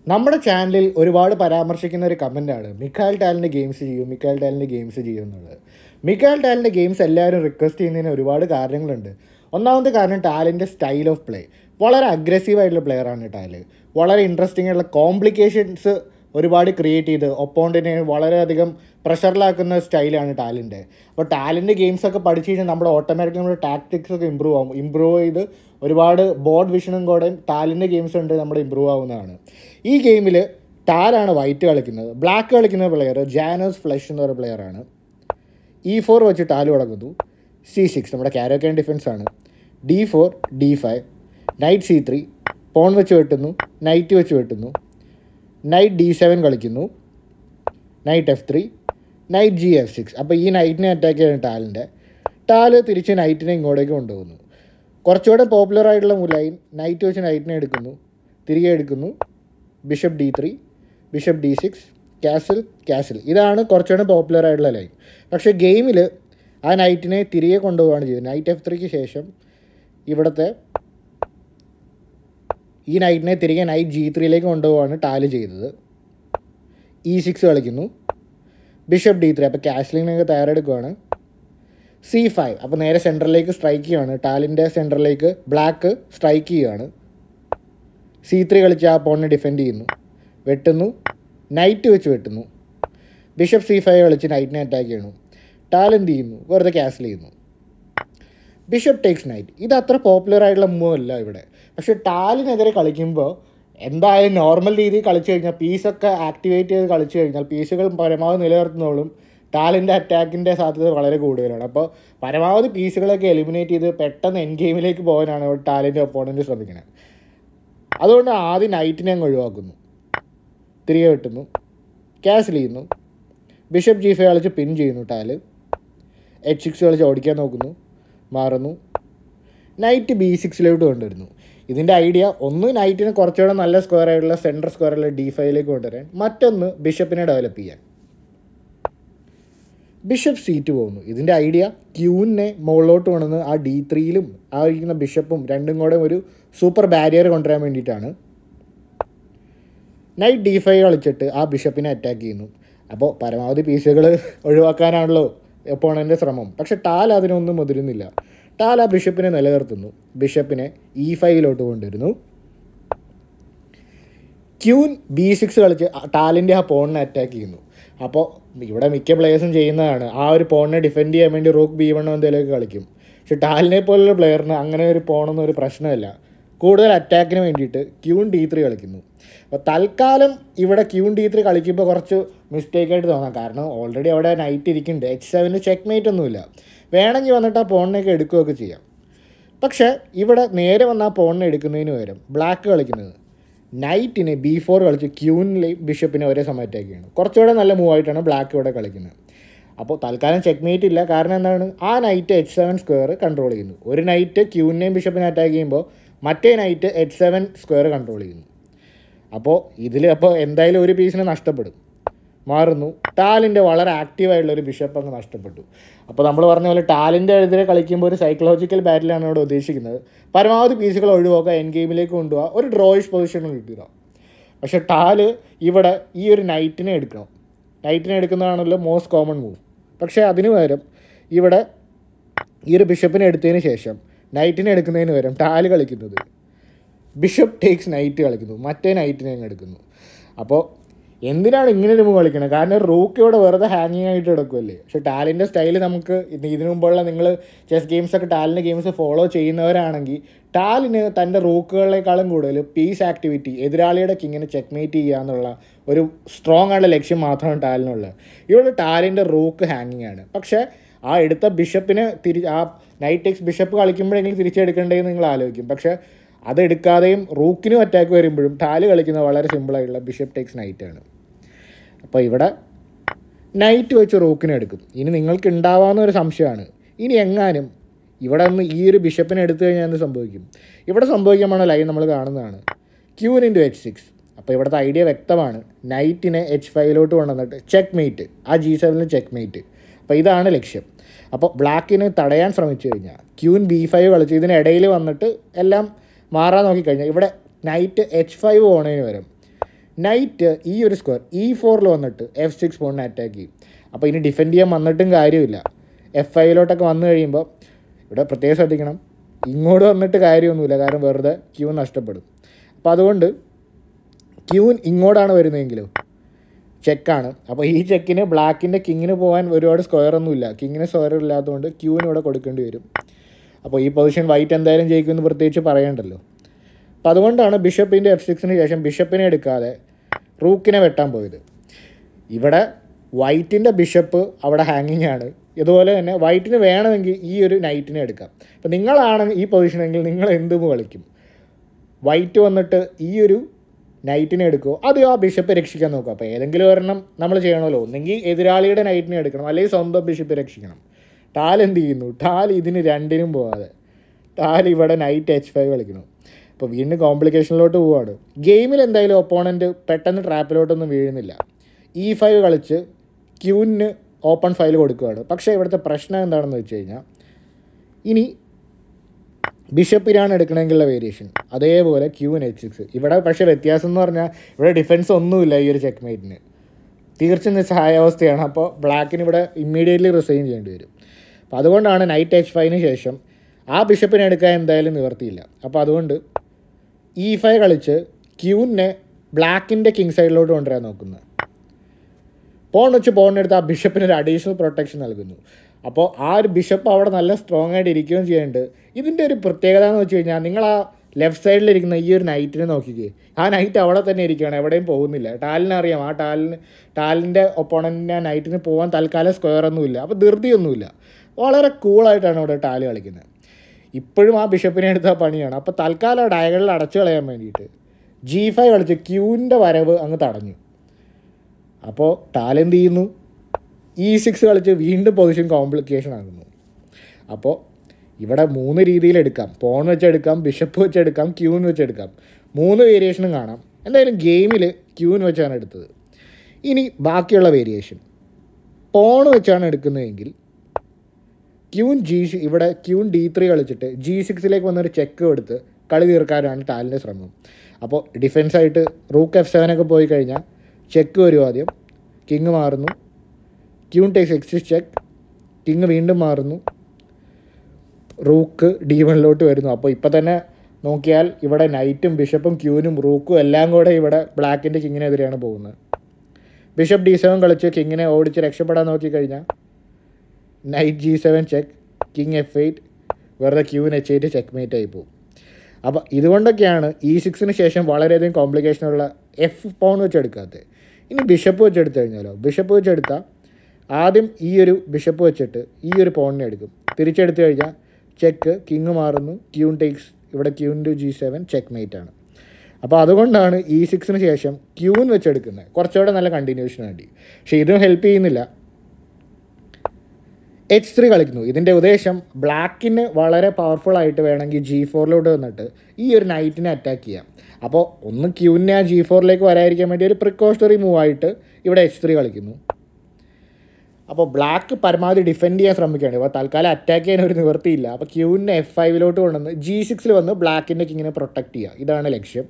നമ്മുടെ ചാനലിൽ ഒരുപാട് പരാമർശിക്കുന്ന ഒരു കമൻറ്റാണ് മിക്കാൽ ടാലിൻ്റെ ഗെയിംസ് ചെയ്യും മിക്കാൽ ടാലിൻ്റെ ഗെയിംസ് ചെയ്യും എന്നുള്ളത് മിക്കാൽ ടാലിൻ്റെ ഗെയിംസ് എല്ലാവരും റിക്വസ്റ്റ് ചെയ്യുന്നതിന് ഒരുപാട് കാരണങ്ങളുണ്ട് ഒന്നാമത്തെ കാരണം ടാലിൻ്റെ സ്റ്റൈൽ ഓഫ് പ്ലേ വളരെ അഗ്രസീവ് ആയിട്ടുള്ള പ്ലെയറാണ് ടാല് വളരെ ഇൻട്രസ്റ്റിംഗ് ആയിട്ടുള്ള കോംപ്ലിക്കേഷൻസ് ഒരുപാട് ക്രിയേറ്റ് ചെയ്ത് ഒപ്പോണ്ടിനെ വളരെയധികം പ്രഷറിലാക്കുന്ന സ്റ്റൈലാണ് ടാലിൻ്റെ അപ്പോൾ ടാലിൻ്റെ ഗെയിംസ് ഒക്കെ പഠിച്ചു കഴിഞ്ഞാൽ നമ്മുടെ ഓട്ടോമാറ്റിക്കലി നമ്മുടെ ടാക്ടിക്സ് ഒക്കെ ഇമ്പ്രൂവ് ആവും ഇമ്പ്രൂവ് ചെയ്ത് ഒരുപാട് ബോർഡ് വിഷനും കൂടെ ടാലിൻ്റെ ഗെയിംസ് ഉണ്ട് നമ്മുടെ ഇമ്പ്രൂവ് ആവുന്നതാണ് ഈ ഗെയിമിൽ ടാലാണ് വൈറ്റ് കളിക്കുന്നത് ബ്ലാക്ക് കളിക്കുന്ന പ്ലെയർ ജാനോസ് ഫ്ലഷ് എന്ന് പറയുന്ന പ്ലെയറാണ് ഇ ഫോർ വെച്ച് ടാല് തുടങ്ങുന്നു സി സിക്സ് നമ്മുടെ കാരോക്കൻ ഡിഫൻസ് ആണ് D four D five knight C three pawn വെച്ച് വെട്ടുന്നു നൈറ്റ് വെച്ച് വെട്ടുന്നു നൈറ്റ് ഡി സെവൻ കളിക്കുന്നു knight F three knight G F six അപ്പോൾ ഈ നൈറ്റിനെ അറ്റാക്ക് ചെയ്യുന്ന ടാലിൻ്റെ ടാല് തിരിച്ച് നൈറ്റിനെ ഇങ്ങോട്ടേക്ക് കൊണ്ടുപോകുന്നു കുറച്ചുകൂടെ പോപ്പുലർ ആയിട്ടുള്ള ലൈൻ നൈറ്റ് വെച്ച് നൈറ്റിനെ എടുക്കുന്നു തിരികെ എടുക്കുന്നു bishop D three bishop D six castle castle ഇതാണ് കുറച്ചുകൂടെ പോപ്പുലർ ആയിട്ടുള്ള ലൈൻ പക്ഷേ ഗെയിമിൽ ആ നൈറ്റിനെ തിരികെ കൊണ്ടുപോവുകയാണ് ചെയ്തത് നൈറ്റ് എഫ് ത്രീക്ക് ശേഷം ഇവിടുത്തെ ഈ നൈറ്റിനെ തിരികെ നൈറ്റ് ജി ത്രീയിലേക്ക് കൊണ്ടുപോവാണ് ടാല് ചെയ്തത് ഇ സിക്സ് കളിക്കുന്നു ബിഷപ്പ് ഡി ത്രീ അപ്പോൾ കാസ്ലിങ്ങിനൊക്കെ തയ്യാറെടുക്കുകയാണ് സി ഫൈവ് അപ്പോൾ നേരെ സെൻറ്ററിലേക്ക് സ്ട്രൈക്ക് ചെയ്യുകയാണ് ടാലിൻ്റെ സെൻറ്ററിലേക്ക് ബ്ലാക്ക് സ്ട്രൈക്ക് ചെയ്യുകയാണ് സി ത്രീ കളിച്ച് ആ പോണിനെ ഡിഫെൻഡ് ചെയ്യുന്നു വെട്ടുന്നു നൈറ്റ് വെച്ച് വെട്ടുന്നു ബിഷപ്പ് സി ഫൈവ് കളിച്ച് നൈറ്റിനെ അറ്റാക്ക് ചെയ്യണു ടാൽ എന്ത് ചെയ്യുന്നു വെറുതെ ക്യാൻസൽ ചെയ്യുന്നു ബിഷപ്പ് ടേക്സ് നൈറ്റ് ഇത് അത്ര പോപ്പുലർ ആയിട്ടുള്ള മൂവ് അല്ല ഇവിടെ പക്ഷേ ടാലിനെതിരെ കളിക്കുമ്പോൾ എന്തായാലും നോർമൽ രീതിയിൽ കളിച്ചു കഴിഞ്ഞാൽ പീസൊക്കെ ആക്ടിവേറ്റ് ചെയ്ത് കളിച്ചു കഴിഞ്ഞാൽ പീസുകൾ പരമാവധി നിലനിർത്തുന്നോളും ടാലിൻ്റെ അറ്റാക്കിൻ്റെ സാധ്യത വളരെ കൂടുതലാണ് അപ്പോൾ പരമാവധി പീസുകളൊക്കെ എലിമിനേറ്റ് ചെയ്ത് പെട്ടെന്ന് എൻ ഗെയിമിലേക്ക് പോകാനാണ് ടാലിൻ്റെ ഒപ്പോണൻറ്റ് ശ്രമിക്കുന്നത് അതുകൊണ്ട് ആദ്യം നൈറ്റിനെ അങ്ങ് ഒഴിവാക്കുന്നു തിരികെ വെട്ടുന്നു ക്യാൻസൽ ചെയ്യുന്നു ബിഷപ്പ് ജി ഫൈവ് കളിച്ച് പിൻ ചെയ്യുന്നു ടാല് എച്ച് സിക്സ് കളിച്ച് ഓടിക്കാൻ നോക്കുന്നു മാറുന്നു നൈറ്റ് ബി സിക്സിലോട്ട് കൊണ്ടുവരുന്നു ഇതിൻ്റെ ഐഡിയ ഒന്ന് നൈറ്റിന് കുറച്ചുകൂടെ നല്ല സ്ക്വയർ ആയിട്ടുള്ള സെൻട്രൽ സ്ക്വയറുള്ള ഡി ഫൈവിലേക്ക് കൊണ്ടുവരാൻ മറ്റൊന്ന് ബിഷപ്പിനെ ഡെവലപ്പ് ചെയ്യാൻ ബിഷപ്പ് സീറ്റ് പോകുന്നു ഇതിൻ്റെ ഐഡിയ ക്യൂവിനെ മുകളിലോട്ട് കൊണ്ടുവന്ന് ആ ഡി ത്രീയിലും ആ ഇരിക്കുന്ന ബിഷപ്പും രണ്ടും കൂടെ ഒരു സൂപ്പർ ബാരിയർ കൊണ്ടുവരാൻ വേണ്ടിയിട്ടാണ് നൈറ്റ് ഡി ഫൈവ് കളിച്ചിട്ട് ആ ബിഷപ്പിനെ അറ്റാക്ക് ചെയ്യുന്നു അപ്പോൾ പരമാവധി പീസുകൾ ഒഴിവാക്കാനാണല്ലോ ഒപ്പോണൻ്റെ ശ്രമം പക്ഷെ ടാൽ അതിനൊന്നും മുതിരുന്നില്ല ടാൽ ആ ബിഷപ്പിനെ നിലനിർത്തുന്നു ബിഷപ്പിനെ ഇ ഫൈവിലോട്ട് കൊണ്ടുവരുന്നു ക്യൂൻ ബി സിക്സ് കളിച്ച് ടാലിൻ്റെ ആ പോണിനെ അറ്റാക്ക് ചെയ്യുന്നു അപ്പോൾ ഇവിടെ മിക്ക പ്ലേയേഴ്സും ചെയ്യുന്നതാണ് ആ ഒരു പോണിനെ ഡിഫെൻഡ് ചെയ്യാൻ വേണ്ടി റൂക്ക് ബി വണ്ണോ എന്തെങ്കിലുമൊക്കെ കളിക്കും പക്ഷെ ടാലിനെ പോലുള്ള പ്ലെയറിന് അങ്ങനെ ഒരു പോണൊന്നും ഒരു പ്രശ്നമല്ല കൂടുതൽ അറ്റാക്കിന് വേണ്ടിയിട്ട് ക്യൂൺ ഡി ത്രീ കളിക്കുന്നു അപ്പോൾ തൽക്കാലം ഇവിടെ ക്യൂൺ ഡി ത്രീ കളിക്കുമ്പോൾ കുറച്ച് മിസ്റ്റേക്ക് ആയിട്ട് തോന്നാം കാരണം ഓൾറെഡി അവിടെ നൈറ്റ് ഇരിക്കുന്നുണ്ട് എച്ച് സെവന് ചെക്ക് മേറ്റ് ഒന്നുമില്ല വേണമെങ്കിൽ വന്നിട്ട് ആ പോണിനെയൊക്കെ എടുക്കുകയൊക്കെ ചെയ്യാം പക്ഷേ ഇവിടെ നേരെ വന്ന ആ പോണിനെ എടുക്കുന്നതിന് പകരം ബ്ലാക്ക് കളിക്കുന്നത് നൈറ്റിന് ബി ഫോർ കളിച്ച് ക്യൂനിലെയും ബിഷപ്പിനെ ഒരേ സമയം അറ്റാക്ക് ചെയ്യണം കുറച്ചുകൂടെ നല്ല മൂവ് ആയിട്ടാണ് ബ്ലാക്ക് ഇവിടെ കളിക്കുന്നത് അപ്പോൾ തൽക്കാലം ചെക്ക് മേറ്റ് ഇല്ല കാരണം എന്താണ് ആ knight H seven square control ചെയ്യുന്നു ഒരു നൈറ്റ് ക്യൂവിനെയും ബിഷപ്പിനെ അറ്റാക്ക് ചെയ്യുമ്പോൾ മറ്റേ knight H seven square control ചെയ്യുന്നു അപ്പോൾ ഇതിൽ അപ്പോൾ എന്തായാലും ഒരു പീസിന് നഷ്ടപ്പെടും മാറുന്നു ടാലിൻ്റെ വളരെ ആക്റ്റീവായിട്ടുള്ള ഒരു ബിഷപ്പ് അങ്ങ് നഷ്ടപ്പെട്ടു അപ്പോൾ നമ്മൾ പറഞ്ഞ പോലെ ടാലിൻ്റെ എതിരെ കളിക്കുമ്പോൾ ഒരു സൈക്കോളജിക്കൽ ബാറ്റിലാണ് ഇവിടെ ഉദ്ദേശിക്കുന്നത് പരമാവധി പീസുകൾ ഒഴിവാക്കുക എൻ ഗെയിമിലേക്ക് കൊണ്ടുപോകുക ഒരു ഡ്രോയിഷ് പൊസിഷനിൽ കിട്ടുക പക്ഷേ ടാല് ഇവിടെ ഈ ഒരു നൈറ്റിനെ എടുക്കണം നൈറ്റിനെ എടുക്കുന്നതാണല്ലോ മോസ്റ്റ് കോമൺ മൂവ് പക്ഷേ അതിന് പകരം ഇവിടെ ഈ ഒരു ബിഷപ്പിനെ എടുത്തതിന് ശേഷം നൈറ്റിനെ എടുക്കുന്നതിന് പകരം ടാല് കളിക്കുന്നത് ബിഷപ്പ് ടേക്സ് നൈറ്റ് കളിക്കുന്നു മറ്റേ നൈറ്റിനെ അങ്ങ് എടുക്കുന്നു അപ്പോൾ എന്തിനാണ് ഇങ്ങനെ ഒരു മൂവ് കളിക്കുന്നത് കാരണം റൂക്ക് ഇവിടെ വെറുതെ ഹാങ്ങിങ് ആയിട്ട് കിടക്കുമല്ലേ പക്ഷെ ടാലിൻ്റെ സ്റ്റൈൽ നമുക്ക് ഇത് ഇതിനു മുമ്പുള്ള നിങ്ങൾ ചെസ് ഗെയിംസൊക്കെ ടാലിൻ്റെ ഗെയിംസ് ഫോളോ ചെയ്യുന്നവരാണെങ്കിൽ ടാലിന് തൻ്റെ റൂക്കുകളെക്കാളും കൂടുതൽ പീസ് ആക്ടിവിറ്റി എതിരാളിയുടെ കിങ്ങിനെ ചെക്ക്മേറ്റ് ചെയ്യുക എന്നുള്ള ഒരു സ്ട്രോങ് ആയിട്ടുള്ള ലക്ഷ്യം മാത്രമാണ് ടാലിനുള്ളത് ഇവിടെ ടാലിൻ്റെ റൂക്ക് ഹാങ്ങിങ് ആണ് പക്ഷേ ആ എടുത്ത ബിഷപ്പിനെ തിരി ആ നൈറ്റ് എക്സ് ബിഷപ്പ് കളിക്കുമ്പോഴെങ്കിലും തിരിച്ചെടുക്കേണ്ടതെന്ന് നിങ്ങൾ ആലോചിക്കും പക്ഷേ അതെടുക്കാതെയും റൂക്കിനും അറ്റാക്ക് വരുമ്പോഴും ടാല് കളിക്കുന്നത് വളരെ സിമ്പിളായിട്ടുള്ള ബിഷപ്പ് ടേക്സ് നൈറ്റ് ആണ് അപ്പോൾ ഇവിടെ നൈറ്റ് വെച്ച് റൂക്കിനെ എടുക്കും ഇനി നിങ്ങൾക്ക് ഉണ്ടാവാവുന്ന ഒരു സംശയമാണ് ഇനി എങ്ങാനും ഇവിടെ നിന്ന് ഈ ഒരു ബിഷപ്പിനെ എടുത്തു കഴിഞ്ഞാൽ എന്ത് സംഭവിക്കും ഇവിടെ സംഭവിക്കാൻ പോണ ലൈൻ നമ്മൾ കാണുന്നതാണ് ക്യൂൻ ഇൻറ്റു എച്ച് സിക്സ് അപ്പോൾ ഇവിടുത്തെ ഐഡിയ വ്യക്തമാണ് നൈറ്റിനെ എച്ച് ഫൈവിലോട്ട് കൊണ്ടുവന്നിട്ട് ചെക്ക് മേറ്റ് ആ ജി സെവനിൽ ചെക്ക് മേറ്റ് അപ്പോൾ ഇതാണ് ലക്ഷ്യം അപ്പോൾ ബ്ലാക്കിന് തടയാൻ ശ്രമിച്ചു കഴിഞ്ഞാൽ ക്യൂൻ ബി ഫൈവ് കളിച്ച് ഇതിനിടയിൽ വന്നിട്ട് എല്ലാം മാറാൻ നോക്കിക്കഴിഞ്ഞാൽ ഇവിടെ നൈറ്റ് എച്ച് ഫൈവ് പോണതിന് വരും നൈറ്റ് ഈ ഒരു സ്ക്വയർ ഇ ഫോറിൽ വന്നിട്ട് എഫ് സിക്സ് പോണിനെ അറ്റാക്ക് ചെയ്യും അപ്പോൾ ഇനി ഡിഫെൻഡ് ചെയ്യാൻ വന്നിട്ടും കാര്യമില്ല എഫ് ഐയിലോട്ടൊക്കെ വന്നു കഴിയുമ്പോൾ ഇവിടെ പ്രത്യേകം ശ്രദ്ധിക്കണം ഇങ്ങോട്ട് വന്നിട്ട് കാര്യമൊന്നുമില്ല കാരണം വെറുതെ ക്യൂ നഷ്ടപ്പെടും അപ്പോൾ അതുകൊണ്ട് ക്യൂൻ ഇങ്ങോട്ടാണ് വരുന്നതെങ്കിലും ചെക്കാണ് അപ്പോൾ ഈ ചെക്കിന് ബ്ലാക്കിൻ്റെ കിങ്ങിന് പോകാൻ ഒരുപാട് സ്ക്വയർ ഒന്നുമില്ല കിങ്ങിന് സ്ക്വയർ ഇല്ലാത്തതുകൊണ്ട് ക്യൂവിന് ഇവിടെ കൊടുക്കേണ്ടി വരും അപ്പോൾ ഈ പൊസിഷൻ വൈറ്റ് എന്തായാലും ജയിക്കുമെന്ന് പ്രത്യേകിച്ച് പറയണ്ടല്ലോ അപ്പോൾ അതുകൊണ്ടാണ് ബിഷപ്പിൻ്റെ എഫ് സിക്സിന് ശേഷം ബിഷപ്പിനെ എടുക്കാതെ റൂക്കിനെ വെട്ടാൻ പോയത് ഇവിടെ വൈറ്റിൻ്റെ ബിഷപ്പ് അവിടെ ഹാങ്ങിങ് ആണ് ഇതുപോലെ തന്നെ വൈറ്റിന് വേണമെങ്കിൽ ഈ ഒരു നൈറ്റിനെ എടുക്കാം അപ്പോൾ നിങ്ങളാണ് ഈ പൊസിഷനെങ്കിൽ നിങ്ങൾ എന്തും കളിക്കും വൈറ്റ് വന്നിട്ട് ഈ ഒരു നൈറ്റിനെ എടുക്കുമോ അത് ആ ബിഷപ്പ് രക്ഷിക്കാൻ നോക്കുക അപ്പോൾ ഏതെങ്കിലും ഒരെണ്ണം നമ്മൾ ചെയ്യണമല്ലോ ഒന്നെങ്കിൽ എതിരാളിയുടെ നൈറ്റിനെ എടുക്കണം അല്ലെങ്കിൽ സ്വന്തം ബിഷപ്പ് രക്ഷിക്കണം ടാൽ എന്ത് ചെയ്യുന്നു ടാൽ ഇതിന് രണ്ടിനും പോവാതെ ടാൽ ഇവിടെ നൈറ്റ് എച്ച് ഫൈവ് കളിക്കണം അപ്പോൾ വീണ്ടും കോംപ്ലിക്കേഷനിലോട്ട് പോവാണ് ഗെയിമിൽ എന്തായാലും ഒപ്പോണൻറ്റ് പെട്ടെന്ന് ട്രാപ്പിലോട്ടൊന്നും വീഴുന്നില്ല ഇ ഫൈവ് കളിച്ച് ക്യൂവിന് ഓപ്പൺ ഫയൽ കൊടുക്കുകയാണ് പക്ഷേ ഇവിടുത്തെ പ്രശ്നം എന്താണെന്ന് വെച്ച് കഴിഞ്ഞാൽ ഇനി ബിഷപ്പിനാണ് എടുക്കണമെങ്കിലുള്ള വേരിയേഷൻ അതേപോലെ ക്യൂവിന് എച്ച് സിക്സ് ഇവിടെ പക്ഷേ വ്യത്യാസം എന്ന് പറഞ്ഞാൽ ഇവിടെ ഡിഫൻസ് ഒന്നുമില്ല ഈ ഒരു ചെക്ക് മേറ്റിന് തീർച്ചയായും നിസ്സഹായാവസ്ഥയാണ് അപ്പോൾ ബ്ലാക്കിന് ഇവിടെ ഇമ്മീഡിയറ്റ്ലി റിസൈൻ ചെയ്യേണ്ടി വരും അപ്പോൾ അതുകൊണ്ടാണ് നൈറ്റ് എച്ച് ഫൈവിന് ശേഷം ആ ബിഷപ്പിനെ എടുക്കാൻ എന്തായാലും നിവർത്തിയില്ല അപ്പോൾ അതുകൊണ്ട് ഇ ഫൈവ് കളിച്ച് ക്യൂവിനെ ബ്ലാക്കിൻ്റെ കിങ് സൈഡിലോട്ട് കൊണ്ടുവരാൻ നോക്കുന്നത് പോൺ വെച്ച് പോണിനെടുത്ത് ആ ബിഷപ്പിന് ഒരു അഡീഷണൽ പ്രൊട്ടക്ഷൻ നൽകുന്നു അപ്പോൾ ആ ഒരു ബിഷപ്പ് അവിടെ നല്ല സ്ട്രോങ് ആയിട്ട് ഇരിക്കുകയും ചെയ്യുന്നുണ്ട് ഇതിൻ്റെ ഒരു പ്രത്യേകത എന്ന് വെച്ച് കഴിഞ്ഞാൽ നിങ്ങൾ ആ ലെഫ്റ്റ് സൈഡിലിരിക്കുന്ന ഈ ഒരു നൈറ്റിനെ നോക്കിക്കേ ആ നൈറ്റ് അവിടെ തന്നെ ഇരിക്കുകയാണ് എവിടെയും പോകുന്നില്ല ടാലിന് അറിയാം ആ ടാലിന് ടാലിൻ്റെ ഒപ്പോണൻറ്റിന് ആ നൈറ്റിന് പോകാൻ തൽക്കാലം സ്ക്വയർ ഒന്നുമില്ല അപ്പോൾ ധൃതിയൊന്നുമില്ല വളരെ കൂളായിട്ടാണ് ഇവിടെ ടാല് കളിക്കുന്നത് ഇപ്പോഴും ആ ബിഷപ്പിനെ എടുത്ത പണിയാണ് അപ്പോൾ തൽക്കാലം ഡയകളിൽ അടച്ചു കളയാൻ വേണ്ടിയിട്ട് ജി ഫൈവ് കളിച്ച് ക്യൂവിൻ്റെ വരവ് അങ്ങ് തടഞ്ഞു അപ്പോൾ ടാൽ എന്ത് ചെയ്യുന്നു ഇ സിക്സ് കളിച്ച് വീണ്ടും പൊസിഷൻ കോംപ്ലിക്കേഷൻ ആകുന്നു അപ്പോൾ ഇവിടെ മൂന്ന് രീതിയിൽ എടുക്കാം പോൺ വെച്ചെടുക്കാം ബിഷപ്പ് വെച്ചെടുക്കാം ക്യൂന്ന് വെച്ചെടുക്കാം മൂന്ന് വേരിയേഷനും കാണാം എന്തായാലും ഗെയിമിൽ ക്യൂന്ന് വെച്ചാണ് എടുത്തത് ഇനി ബാക്കിയുള്ള വേരിയേഷൻ പോൺ വെച്ചാണ് എടുക്കുന്നതെങ്കിൽ ക്യൂൻ ജി ഇവിടെ ക്യൂൻ ഡി ത്രീ കളിച്ചിട്ട് ജി സിക്സിലേക്ക് വന്നൊരു ചെക്ക് എടുത്ത് കളി തീർക്കാനാണ് ടാലിൻ്റെ ശ്രമം അപ്പോൾ ഡിഫൻസായിട്ട് റൂക്ക് എഫ് സെവനൊക്കെ പോയി കഴിഞ്ഞാൽ ചെക്ക് വരും ആദ്യം കിങ് മാറുന്നു ക്യൂൺ ടേക്സ് എക്സിസ് ചെക്ക് കിങ് വീണ്ടും മാറുന്നു റൂക്ക് ഡി വണ്ണിലോട്ട് വരുന്നു അപ്പോൾ ഇപ്പോൾ തന്നെ നോക്കിയാൽ ഇവിടെ നൈറ്റും ബിഷപ്പും ക്യൂനും റൂക്കും എല്ലാം കൂടെ ഇവിടെ ബ്ലാക്കിൻ്റെ കിങ്ങിനെതിരെയാണ് പോകുന്നത് ബിഷപ്പ് ഡി സെവൻ കളിച്ച് കിങ്ങിനെ ഓടിച്ച് രക്ഷപ്പെടാൻ നോക്കിക്കഴിഞ്ഞാൽ knight G seven check king F eight വെറുതെ ക്യൂവിന് എച്ച് എയ്റ്റ് ചെക്ക് മേറ്റ് ആയി പോകും അപ്പോൾ ഇതുകൊണ്ടൊക്കെയാണ് ഇ സിക്സിന് ശേഷം വളരെയധികം കോംപ്ലിക്കേഷനുള്ള എഫ് പോൺ വെച്ചെടുക്കാത്തത് ഇനി ബിഷപ്പ് വെച്ചെടുത്തു കഴിഞ്ഞാലോ ബിഷപ്പ് വെച്ചെടുത്താൽ ആദ്യം ഈ ഒരു ബിഷപ്പ് വെച്ചിട്ട് ഈ ഒരു പോണിനെ എടുക്കും തിരിച്ചെടുത്തു കഴിഞ്ഞാൽ ചെക്ക് കിങ് മാറുന്നു ക്യൂൺ ടേക്സ് ഇവിടെ queen to G seven checkmate ആണ് അപ്പോൾ അതുകൊണ്ടാണ് ഇ സിക്സിന് ശേഷം ക്യൂൻ വെച്ചെടുക്കുന്നത് കുറച്ചുകൂടെ നല്ല കണ്ടിന്യൂഷൻ വേണ്ടി പക്ഷേ ഇതും ഹെൽപ്പ് ചെയ്യുന്നില്ല എച്ച് ത്രീ കളിക്കുന്നു ഇതിൻ്റെ ഉദ്ദേശം ബ്ലാക്കിന് വളരെ പവർഫുൾ ആയിട്ട് വേണമെങ്കിൽ ജി ഫോറിലോട്ട് വന്നിട്ട് ഈ ഒരു നൈറ്റിനെ അറ്റാക്ക് ചെയ്യാം അപ്പോൾ ഒന്ന് ക്യൂവിനെ ആ ജി ഫോറിലേക്ക് വരാതിരിക്കാൻ വേണ്ടി ഒരു പ്രിക്കോഷണറി മൂവ് ആയിട്ട് ഇവിടെ എച്ച് ത്രീ കളിക്കുന്നു അപ്പോൾ ബ്ലാക്ക് പരമാവധി ഡിഫെൻഡ് ചെയ്യാൻ ശ്രമിക്കുകയാണ് ഇപ്പോൾ തൽക്കാലം അറ്റാക്ക് ചെയ്യാൻ ഒരു നിവൃത്തിയില്ല അപ്പോൾ ക്യൂവിനെ എഫ് ഫൈവിലോട്ട് കൊണ്ടുവന്ന് ജി സിക്സിൽ വന്ന് ബ്ലാക്കിൻ്റെ കിങ്ങിനെ പ്രൊട്ടക്റ്റ് ചെയ്യുക ഇതാണ് ലക്ഷ്യം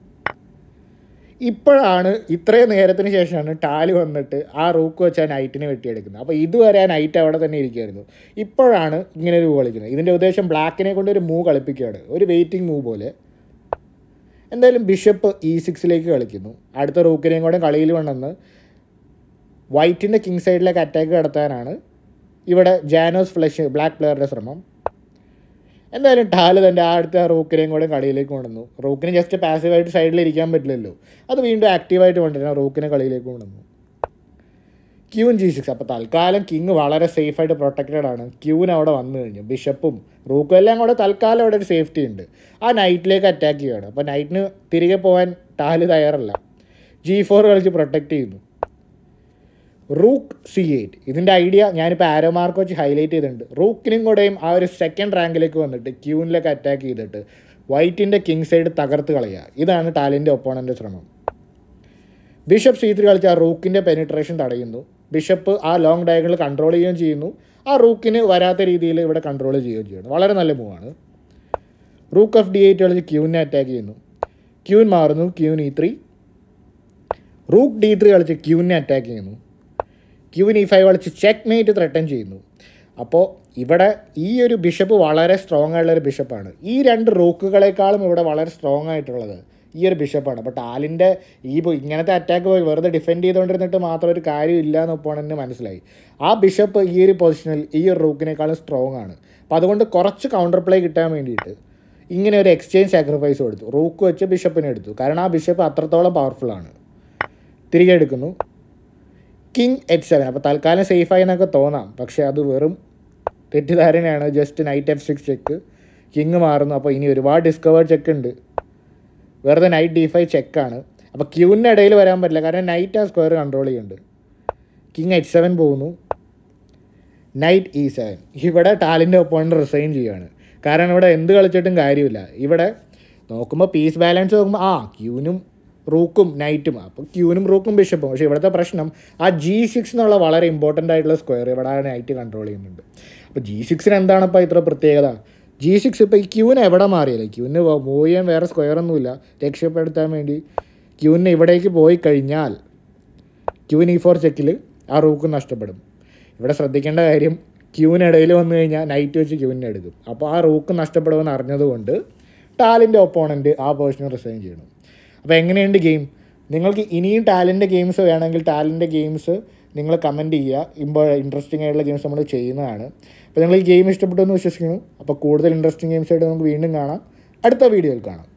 ഇപ്പോഴാണ് ഇത്രയും നേരത്തിന് ശേഷമാണ് ടാലി വന്നിട്ട് ആ റൂക്ക് വെച്ച് ആ നൈറ്റിനെ വെട്ടിയെടുക്കുന്നത് അപ്പോൾ ഇതുവരെ ആ നൈറ്റ് അവിടെ തന്നെ ഇരിക്കുമായിരുന്നു ഇപ്പോഴാണ് ഇങ്ങനെ ഒരു മൂവ് കളിക്കുന്നത് ഇതിൻ്റെ ഉദ്ദേശം ബ്ലാക്കിനെ കൊണ്ട് ഒരു മൂവ് കളിപ്പിക്കുകയാണ് ഒരു വെയിറ്റിംഗ് മൂവ് പോലെ എന്തായാലും ബിഷപ്പ് ഇ സിക്സിലേക്ക് കളിക്കുന്നു അടുത്ത റൂക്കിനെയും കൂടെ കളിയിൽ കൊണ്ടുവന്ന് വൈറ്റിൻ്റെ കിങ് സൈഡിലേക്ക് അറ്റാക്ക് നടത്താനാണ് ഇവിടെ ജാനോസ് ഫ്ലഷ് ബ്ലാക്ക് പ്ലെയറുടെ ശ്രമം എന്തായാലും ടാല് തൻ്റെ ആ അടുത്ത റൂക്കിനെയും കൂടെ കളിയിലേക്ക് കൊണ്ടുവന്നു റൂക്കിന് ജസ്റ്റ് പാസീവായിട്ട് സൈഡിൽ ഇരിക്കാൻ പറ്റില്ലല്ലോ അത് വീണ്ടും ആക്റ്റീവായിട്ട് കൊണ്ടുവരാൻ റൂക്കിനെ കളിയിലേക്ക് കൊണ്ടുവന്നു ക്യൂൻ ജി സിക്സ് അപ്പോൾ തൽക്കാലം കിങ് വളരെ സേഫായിട്ട് പ്രൊട്ടക്റ്റഡ് ആണ് ക്യൂൻ അവിടെ വന്നു കഴിഞ്ഞു ബിഷപ്പും റൂക്കും എല്ലാം കൂടെ തൽക്കാലം അവിടെ ഒരു സേഫ്റ്റി ഉണ്ട് ആ നൈറ്റിലേക്ക് അറ്റാക്ക് ചെയ്യുകയാണ് അപ്പോൾ നൈറ്റിന് തിരികെ പോകാൻ ടാല് തയ്യാറല്ല ജി ഫോർ കളിച്ച് പ്രൊട്ടക്റ്റ് ചെയ്യുന്നു റൂക്ക് സി എയ്റ്റ് ഇതിൻ്റെ ഐഡിയ ഞാനിപ്പോൾ ആരോ മാർക്ക് വെച്ച് ഹൈലൈറ്റ് ചെയ്തിട്ടുണ്ട് റൂക്കിനും കൂടെയും ആ ഒരു സെക്കൻഡ് റാങ്കിലേക്ക് വന്നിട്ട് ക്യൂനിലേക്ക് അറ്റാക്ക് ചെയ്തിട്ട് വൈറ്റിൻ്റെ കിങ് സൈഡ് തകർത്ത് കളയുക ഇതാണ് ടാലിൻ്റെ ഒപ്പോണൻ്റെ ശ്രമം ബിഷപ്പ് സി ത്രീ കളിച്ച് ആ റൂക്കിൻ്റെ പെനിട്രേഷൻ തടയുന്നു ബിഷപ്പ് ആ ലോങ് ഡയഗണൽ കൺട്രോൾ ചെയ്യുകയും ചെയ്യുന്നു ആ റൂക്കിന് വരാത്ത രീതിയിൽ ഇവിടെ കൺട്രോൾ ചെയ്യുകയും ചെയ്യുന്നു വളരെ നല്ല മൂവാണ് റൂക്ക് ഓഫ് ഡി എയ്റ്റ് കളിച്ച് ക്യൂവിനെ അറ്റാക്ക് ചെയ്യുന്നു ക്യൂൻ മാറുന്നു queen E three rook D three കളിച്ച് ക്യൂവിനെ അറ്റാക്ക് ചെയ്യുന്നു ക്യൂവിൻ ഇ ഫൈവ് കളിച്ച് ചെക്ക് മേറ്റ് ത്രട്ടൻ ചെയ്യുന്നു അപ്പോൾ ഇവിടെ ഈ ഒരു ബിഷപ്പ് വളരെ സ്ട്രോങ് ആയിട്ടുള്ള ഒരു ബിഷപ്പാണ് ഈ രണ്ട് റൂക്കുകളെക്കാളും ഇവിടെ വളരെ സ്ട്രോങ് ആയിട്ടുള്ളത് ഈ ഒരു ബിഷപ്പാണ് അപ്പോൾ ടാലിൻ്റെ ഈ ബോ- ഇങ്ങനത്തെ അറ്റാക്ക് പോയി വെറുതെ ഡിഫെൻഡ് ചെയ്തുകൊണ്ടിരുന്നിട്ട് മാത്രം ഒരു കാര്യമില്ല എന്ന് ഒപ്പോണന് മനസ്സിലായി ആ ബിഷപ്പ് ഈ ഒരു പൊസിഷനിൽ ഈ ഒരു റൂക്കിനേക്കാളും സ്ട്രോങ് ആണ് അപ്പോൾ അതുകൊണ്ട് കുറച്ച് കൗണ്ടർ പ്ലേ കിട്ടാൻ വേണ്ടിയിട്ട് ഇങ്ങനെ ഒരു എക്സ്ചേഞ്ച് സാക്രിഫൈസ് കൊടുത്തു റൂക്ക് വെച്ച് ബിഷപ്പിനെ എടുത്തു കാരണം ആ ബിഷപ്പ് അത്രത്തോളം പവർഫുൾ ആണ് തിരികെ എടുക്കുന്നു കിങ് എച്ച് സെവൻ അപ്പോൾ തൽക്കാലം സേഫായി എന്നൊക്കെ തോന്നാം പക്ഷേ അത് വെറും തെറ്റിദ്ധാരണയാണ് just knight F six check king മാറുന്നു അപ്പോൾ ഇനി ഒരുപാട് ഡിസ്കവർ ചെക്ക് ഉണ്ട് വെറുതെ നൈറ്റ് ഡി ഫൈവ് ചെക്കാണ് അപ്പോൾ ക്യൂവിൻ്റെ ഇടയിൽ വരാൻ പറ്റില്ല കാരണം നൈറ്റ് ആ സ്ക്വയർ കൺട്രോൾ ചെയ്യുന്നുണ്ട് കിങ് എച്ച് സെവൻ പോകുന്നു നൈറ്റ് ഇ സെവൻ ഇവിടെ ടാലിൻ്റെ ഒപ്പോണൻ്റ് റിസൈൻ ചെയ്യുകയാണ് കാരണം ഇവിടെ എന്ത് കളിച്ചിട്ടും കാര്യമില്ല ഇവിടെ നോക്കുമ്പോൾ പീസ് ബാലൻസ് നോക്കുമ്പോൾ ആ ക്യൂനും റൂക്കും നൈറ്റും അപ്പോൾ ക്യൂനും റൂക്കും ബിഷപ്പും പക്ഷേ ഇവിടുത്തെ പ്രശ്നം ആ ജി സിക്സ് എന്നുള്ള വളരെ ഇമ്പോർട്ടൻ്റ് ആയിട്ടുള്ള സ്ക്വയർ ഇവിടെ ആ നൈറ്റ് കൺട്രോൾ ചെയ്യുന്നുണ്ട് അപ്പോൾ ജി സിക്സിന് എന്താണ് ഇപ്പോൾ ഇത്ര പ്രത്യേകത ജി സിക്സ് ഇപ്പോൾ ഈ ക്യൂവിന് എവിടെ മാറിയില്ല ക്യൂവിന് മൂവ് ചെയ്യാൻ വേറെ സ്ക്വയർ ഒന്നുമില്ല രക്ഷപ്പെടുത്താൻ വേണ്ടി ക്യൂവിന് ഇവിടേക്ക് പോയി കഴിഞ്ഞാൽ ക്യൂവിന് ഈ ഫോർ ചെക്കിൽ ആ റൂക്ക് നഷ്ടപ്പെടും ഇവിടെ ശ്രദ്ധിക്കേണ്ട കാര്യം ക്യൂവിനിടയിൽ വന്നു കഴിഞ്ഞാൽ നൈറ്റ് വെച്ച് ക്യൂവിനെ എടുക്കും അപ്പോൾ ആ റൂക്ക് നഷ്ടപ്പെടുമെന്ന് അറിഞ്ഞതുകൊണ്ട് ടാലിൻ്റെ ഒപ്പോണൻറ്റ് ആ പൊസിഷൻ റിസൈൻ ചെയ്യണം അപ്പോൾ എങ്ങനെയുണ്ട് ഗെയിം നിങ്ങൾക്ക് ഇനിയും ടാലിൻ്റെ ഗെയിംസ് വേണമെങ്കിൽ ടാലിൻ്റെ ഗെയിംസ് നിങ്ങൾ കമൻറ്റ് ചെയ്യുക ഇമ്പോൾ ഇൻട്രസ്റ്റിംഗ് ആയിട്ടുള്ള ഗെയിംസ് നമ്മൾ ചെയ്യുന്നതാണ് അപ്പോൾ നിങ്ങൾ ഈ ഗെയിം ഇഷ്ടപ്പെട്ടു എന്ന് വിശ്വസിക്കുന്നു അപ്പോൾ കൂടുതൽ ഇൻട്രസ്റ്റിംഗ് ഗെയിംസ് ആയിട്ട് നമുക്ക് വീണ്ടും കാണാം അടുത്ത വീഡിയോയിൽ കാണാം